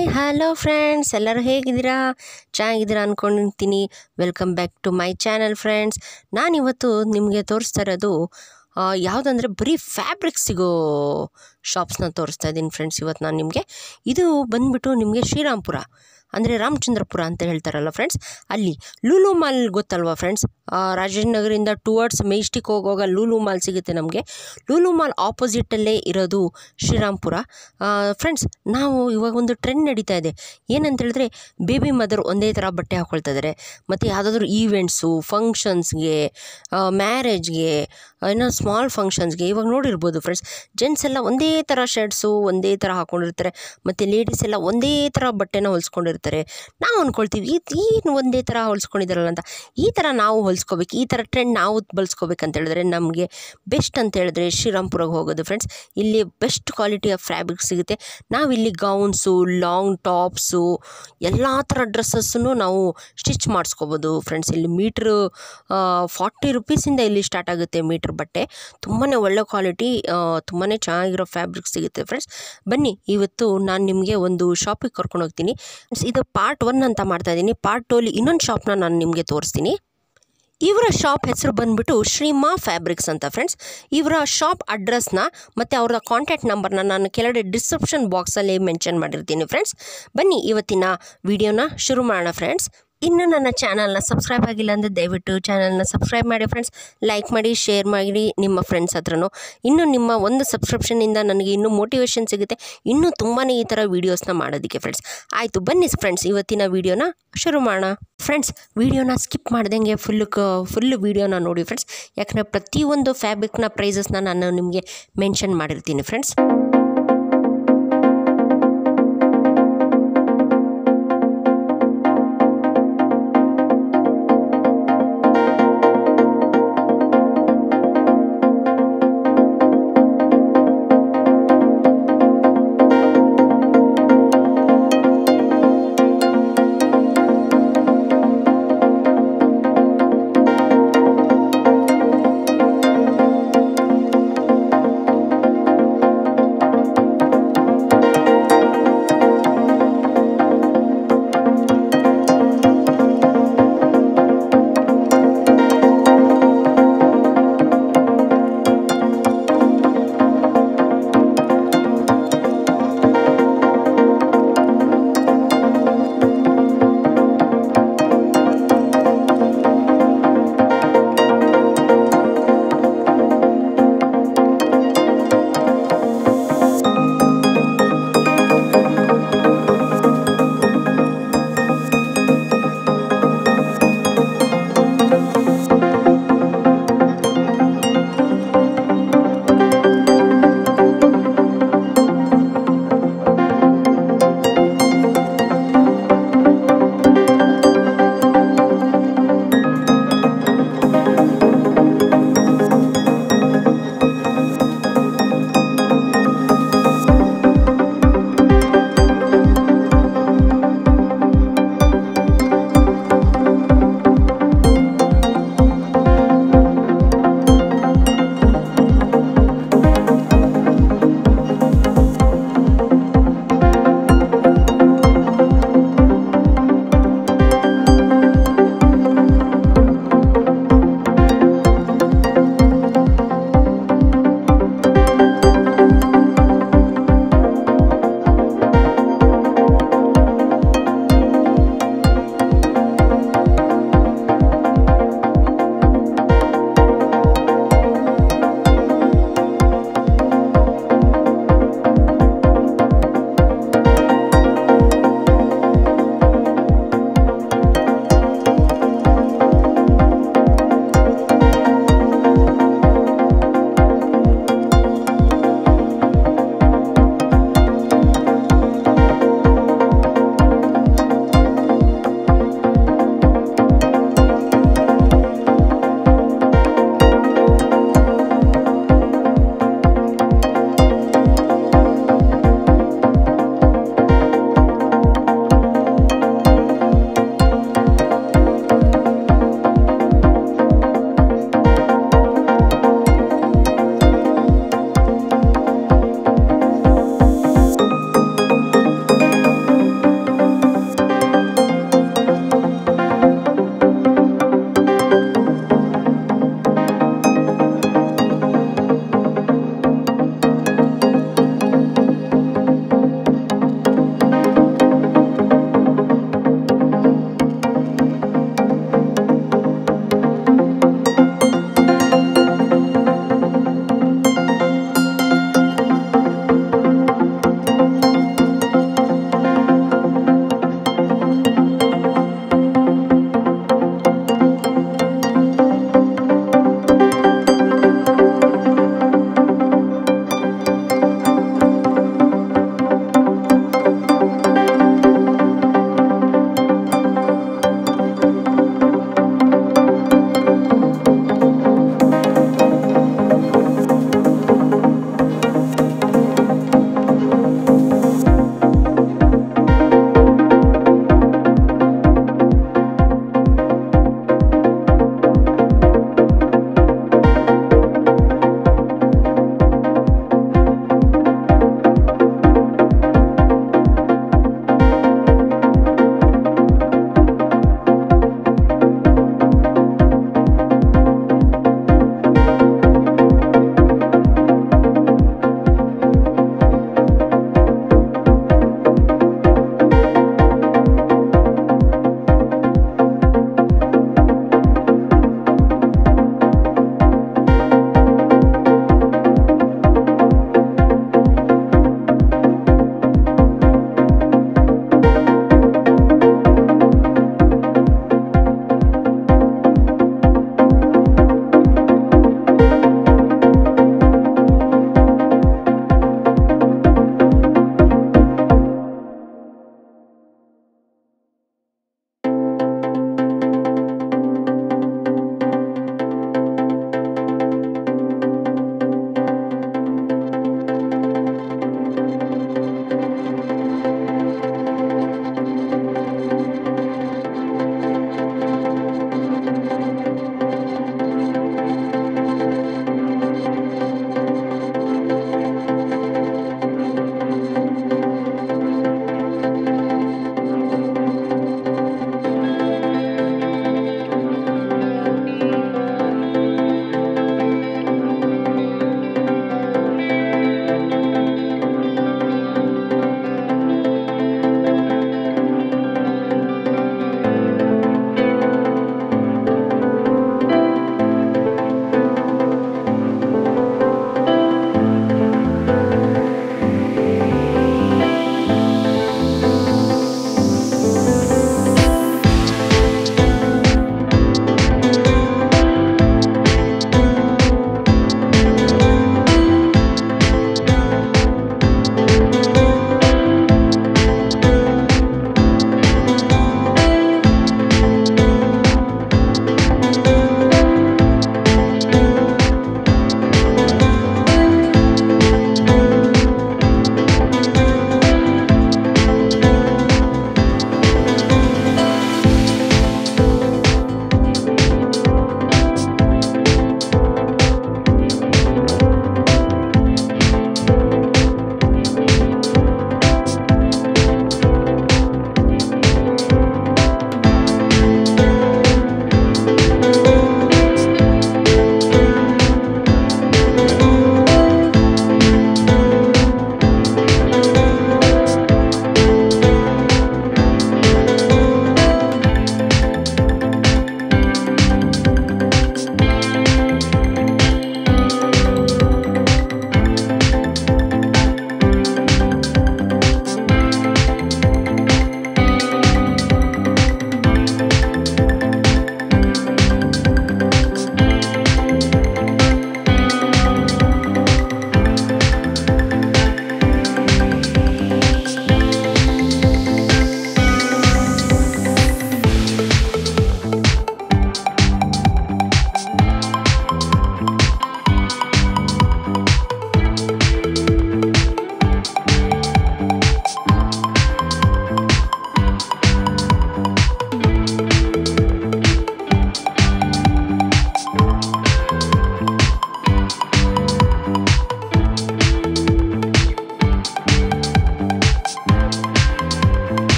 hi hello friends ಎಲ್ಲರೂ ಹೇಗಿದ್ದೀರಾ ಚೆನ್ನಾಗಿದ್ದೀರಾ ಅಂದ್ಕೊಂಡಿರ್ತೀನಿ welcome back to my channel friends ನಾನಿವತ್ತು ನಿಮಗೆ ತೋರಿಸ್ತಾ ಇರೋದು ಆ, ಯಾವುದಂದ್ರೆ ಬರೀ ಫ್ಯಾಬ್ರಿಕ್ ಸಿಗೋ ಶಾಪ್ಸ್ನ ತೋರಿಸ್ತಾ ಇದ್ದೀನಿ ಫ್ರೆಂಡ್ಸ್ ಇವತ್ತು ನಾನು ನಿಮಗೆ ಇದು ಬಂದ್ಬಿಟ್ಟು ನಿಮಗೆ ಶ್ರೀರಾಮ್ಪುರ ಅಂದರೆ ರಾಮಚಂದ್ರಪುರ ಅಂತ ಹೇಳ್ತಾರಲ್ಲ ಫ್ರೆಂಡ್ಸ್ ಅಲ್ಲಿ ಲೂಲು ಮಾಲ್ ಗೊತ್ತಲ್ವಾ ಫ್ರೆಂಡ್ಸ್ ರಾಜನಗರಿಂದ ಟುವರ್ಡ್ಸ್ ಮೆಜೆಸ್ಟಿಕ್ ಹೋಗುವಾಗ ಲೂಲು ಮಾಲ್ ಸಿಗುತ್ತೆ ನಮಗೆ ಲೂಲು ಮಾಲ್ ಆಪೋಸಿಟಲ್ಲೇ ಇರೋದು ಶ್ರೀರಾಮ್ಪುರ ಫ್ರೆಂಡ್ಸ್ ನಾವು ಇವಾಗ ಒಂದು ಟ್ರೆಂಡ್ ನಡೀತಾ ಇದೆ ಏನಂತ ಹೇಳಿದ್ರೆ ಬೇಬಿ ಮದರ್ ಒಂದೇ ಥರ ಬಟ್ಟೆ ಹಾಕ್ಕೊಳ್ತಾ ಇದ್ದಾರೆ ಮತ್ತು ಯಾವುದಾದ್ರೂ ಈವೆಂಟ್ಸು ಫಂಕ್ಷನ್ಸ್ಗೆ ಮ್ಯಾರೇಜ್ಗೆ ಏನೋ ಸ್ಮಾಲ್ ಫಂಕ್ಷನ್ಸ್ಗೆ ಇವಾಗ ನೋಡಿರ್ಬೋದು ಫ್ರೆಂಡ್ಸ್ ಜೆಂಟ್ಸ್ ಎಲ್ಲ ಒಂದೇ ಥರ ಶರ್ಟ್ಸು ಒಂದೇ ಥರ ಹಾಕ್ಕೊಂಡಿರ್ತಾರೆ ಮತ್ತು ಲೇಡೀಸ್ ಎಲ್ಲ ಒಂದೇ ಥರ ಬಟ್ಟೆನ ಹೊಲ್ಸ್ಕೊಂಡಿರ್ತಾರೆ ನಾವು ಅಂದ್ಕೊಳ್ತೀವಿ ಇದು ಏನು ಒಂದೇ ಥರ ಹೊಲ್ಸ್ಕೊಂಡಿದ್ದಾರಲ್ಲ ಅಂತ ಈ ಥರ ನಾವು ಹೊಲ್ಸ್ಕೋಬೇಕು ಈ ಥರ ಟ್ರೆಂಡ್ ನಾವು ಬಳಸ್ಕೋಬೇಕಂತ ಹೇಳಿದ್ರೆ ನಮಗೆ ಬೆಸ್ಟ್ ಅಂತ ಹೇಳಿದ್ರೆ ಶ್ರೀರಾಮ್ಪುರಗೆ ಹೋಗೋದು ಫ್ರೆಂಡ್ಸ್ ಇಲ್ಲಿ ಬೆಸ್ಟ್ ಕ್ವಾಲಿಟಿ ಆಫ್ ಫ್ಯಾಬ್ರಿಕ್ ಸಿಗುತ್ತೆ ನಾವಿಲ್ಲಿ ಗೌನ್ಸು ಲಾಂಗ್ ಟಾಪ್ಸು ಎಲ್ಲ ಥರ ಡ್ರೆಸ್ಸಸ್ಸನ್ನು ನಾವು ಸ್ಟಿಚ್ ಮಾಡಿಸ್ಕೋಬೋದು ಫ್ರೆಂಡ್ಸ್ ಇಲ್ಲಿ ಮೀಟ್ರು ಫಾರ್ಟಿ ರುಪೀಸಿಂದ ಇಲ್ಲಿ ಸ್ಟಾರ್ಟ್ ಆಗುತ್ತೆ ಮೀಟ್ರ್ ಬಟ್ಟೆ ತುಂಬಾ ಒಳ್ಳೆ ಕ್ವಾಲಿಟಿ ತುಂಬಾ ಚೆನ್ನಾಗಿರೋ ಫ್ಯಾಬ್ರಿಕ್ ಸಿಗುತ್ತೆ ಫ್ರೆಂಡ್ಸ್ ಬನ್ನಿ ಇವತ್ತು ನಾನು ನಿಮಗೆ ಒಂದು ಶಾಪಿಗೆ ಕರ್ಕೊಂಡು ಹೋಗ್ತೀನಿ Friends, ಇದು ಪಾರ್ಟ್ ಒನ್ ಅಂತ ಮಾಡ್ತಾ ಇದ್ದೀನಿ ಪಾರ್ಟ್ ಟೂ ಅಲ್ಲಿ ಇನ್ನೊಂದು ಶಾಪ್ನ ನಾನು ನಿಮಗೆ ತೋರಿಸ್ತೀನಿ ಇವರ ಶಾಪ್ ಹೆಸರು ಬಂದ್ಬಿಟ್ಟು ಶ್ರೀಮಾ ಫ್ಯಾಬ್ರಿಕ್ಸ್ ಅಂತ ಫ್ರೆಂಡ್ಸ್ ಇವರ ಶಾಪ್ ಅಡ್ರೆಸ್ನ ಮತ್ತು ಅವರ ಕಾಂಟ್ಯಾಕ್ಟ್ ನಂಬರ್ನ ನಾನು ಕೆಳಗಡೆ ಡಿಸ್ಕ್ರಿಪ್ಷನ್ ಬಾಕ್ಸಲ್ಲಿ ಮೆನ್ಷನ್ ಮಾಡಿರ್ತೀನಿ ಫ್ರೆಂಡ್ಸ್ ಬನ್ನಿ ಇವತ್ತಿನ ವಿಡಿಯೋನ ಶುರು ಮಾಡೋಣ ಫ್ರೆಂಡ್ಸ್ ಇನ್ನು ನನ್ನ ಚಾನಲ್ನ ಸಬ್ಸ್ಕ್ರೈಬ್ ಆಗಿಲ್ಲ ಅಂದರೆ ದಯವಿಟ್ಟು ಚಾನಲ್ನ ಸಬ್ಸ್ಕ್ರೈಬ್ ಮಾಡಿ ಫ್ರೆಂಡ್ಸ್ ಲೈಕ್ ಮಾಡಿ ಶೇರ್ ಮಾಡಿ ನಿಮ್ಮ ಫ್ರೆಂಡ್ಸ್ ಹತ್ರನೂ ಇನ್ನು ನಿಮ್ಮ ಒಂದು ಸಬ್ಸ್ಕ್ರಿಪ್ಷನಿಂದ ನನಗೆ ಇನ್ನೂ ಮೋಟಿವೇಶನ್ ಸಿಗುತ್ತೆ ಇನ್ನೂ ತುಂಬಾ ಈ ಥರ ವೀಡಿಯೋಸ್ನ ಮಾಡೋದಕ್ಕೆ ಫ್ರೆಂಡ್ಸ್ ಆಯಿತು ಬನ್ನಿ ಫ್ರೆಂಡ್ಸ್ ಇವತ್ತಿನ ವೀಡಿಯೋನ ಶುರು ಮಾಡೋಣ ಫ್ರೆಂಡ್ಸ್ ವೀಡಿಯೋನ ಸ್ಕಿಪ್ ಮಾಡ್ದಂಗೆ ಫುಲ್ಲು ಕ ಫುಲ್ಲು ವೀಡಿಯೋನ ನೋಡಿ ಫ್ರೆಂಡ್ಸ್ ಯಾಕಂದರೆ ಪ್ರತಿಯೊಂದು ಫ್ಯಾಬ್ರಿಕ್ನ ಪ್ರೈಸಸ್ನ ನಾನು ನಿಮಗೆ ಮೆನ್ಷನ್ ಮಾಡಿರ್ತೀನಿ ಫ್ರೆಂಡ್ಸ್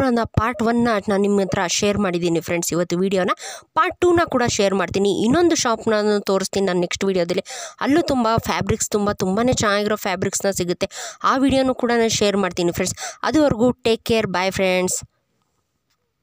ಗೋಪುರದ ಪಾರ್ಟ್ ಒನ್ನ ನಾನು ನಿಮ್ಮ ಹತ್ರ ಶೇರ್ ಮಾಡಿದ್ದೀನಿ ಫ್ರೆಂಡ್ಸ್ ಇವತ್ತು ವೀಡಿಯೋನ ಪಾರ್ಟ್ ಟೂನ ಕೂಡ ಶೇರ್ ಮಾಡ್ತೀನಿ ಇನ್ನೊಂದು ಶಾಪ್ನ ತೋರಿಸ್ತೀನಿ ನಾನು ನೆಕ್ಸ್ಟ್ ವೀಡಿಯೋದಲ್ಲಿ ಅಲ್ಲೂ ತುಂಬ ಫ್ಯಾಬ್ರಿಕ್ಸ್ ತುಂಬ ತುಂಬಾ ಚೆನ್ನಾಗಿರೋ ಫ್ಯಾಬ್ರಿಕ್ಸ್ನ ಸಿಗುತ್ತೆ ಆ ವಿಡಿಯೋನು ಕೂಡ ನಾನು ಶೇರ್ ಮಾಡ್ತೀನಿ ಫ್ರೆಂಡ್ಸ್ ಅದುವರೆಗೂ ಟೇಕ್ ಕೇರ್ ಬಾಯ್ ಫ್ರೆಂಡ್ಸ್